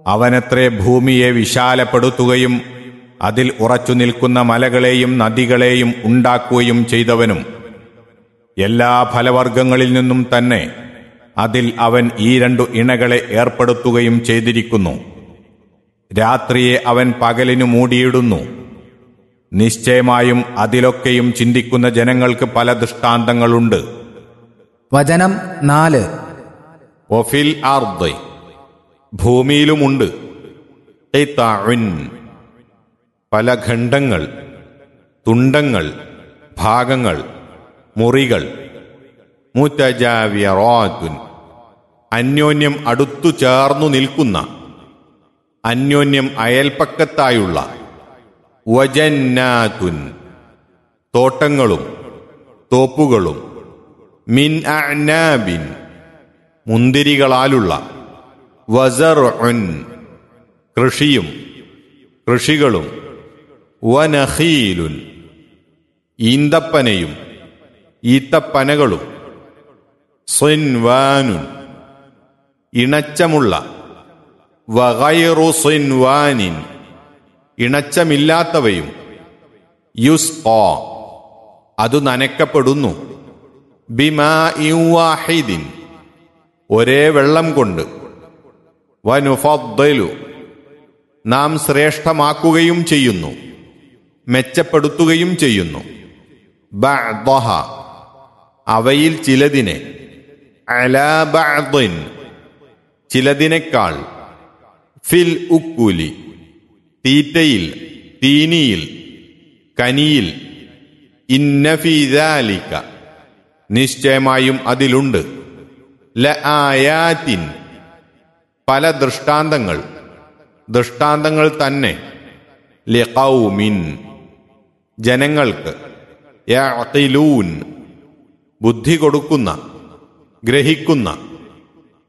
അവനത്രേ ഭൂമിയെ വിശാലപ്പെടുത്തുകയും അതിൽ ഉറച്ചു നിൽക്കുന്ന മലകളെയും നദികളെയും ഉണ്ടാക്കുകയും ചെയ്തവനും എല്ലാ ഫലവർഗങ്ങളിൽ നിന്നും തന്നെ അതിൽ അവൻ ഈ രണ്ടു ഇണകളെ ഏർപ്പെടുത്തുകയും ചെയ്തിരിക്കുന്നു രാത്രിയെ അവൻ പകലിനു മൂടിയിടുന്നു നിശ്ചയമായും അതിലൊക്കെയും ചിന്തിക്കുന്ന ജനങ്ങൾക്ക് പല ദൃഷ്ടാന്തങ്ങളുണ്ട് വചനം നാല് ഒഫിൽ ആർദ് ഭൂമിയിലുമുണ്ട് ഖിത്അഉൻ, പല ഖണ്ഡങ്ങൾ തുണ്ടങ്ങൾ ഭാഗങ്ങൾ മുറികൾ മുത്തജാവിയറാത്തുൻ അന്യോന്യം അടുത്തു ചേർന്നു നിൽക്കുന്ന അന്യോന്യം അയൽപ്പക്കത്തായുള്ള വജന്നാത്തുൻ തോട്ടങ്ങളും തോപ്പുകളും മിൻ അഅ്നാബിൻ മുന്തിരികളാലുള്ള വസറുൻ കൃഷിയും കൃഷികളും വനഖീലുൻ ഈന്തപ്പനയും ഈത്തപ്പനകളും സിൻവാനുൻ ഇണച്ചമുള്ള വഗൈറു സിൻവാനിൻ ഇണച്ചമില്ലാത്തവയും യുസ്കോ അത് നനയ്ക്കപ്പെടുന്നു ബിമാ വാഹിദിൻ ഒരേ വെള്ളം കൊണ്ട് വനുഫദ്ദലു നാം ശ്രേഷ്ഠമാക്കുകയും ചെയ്യുന്നു മെച്ചപ്പെടുത്തുകയും ചെയ്യുന്നു ബഅ്ദഹ അവയിൽ ചിലതിനെ അലാ ബഅ്ദിൻ ചിലതിനേക്കാൾ ഫിൽ ഉക്കൂലി തീറ്റയിൽ തീനിയിൽ കനിയിൽ ഇന്നഫീദാലിക്ക നിശ്ചയമായും അതിലുണ്ട് ല ആയാത്തിൻ പല ദൃഷ്ടാന്തങ്ങൾ ദൃഷ്ടാന്തങ്ങൾ തന്നെ ലിഖൗമിൻ ജനങ്ങൾക്ക് യഅഖിലൂൻ ബുദ്ധി കൊടുക്കുന്ന ഗ്രഹിക്കുന്ന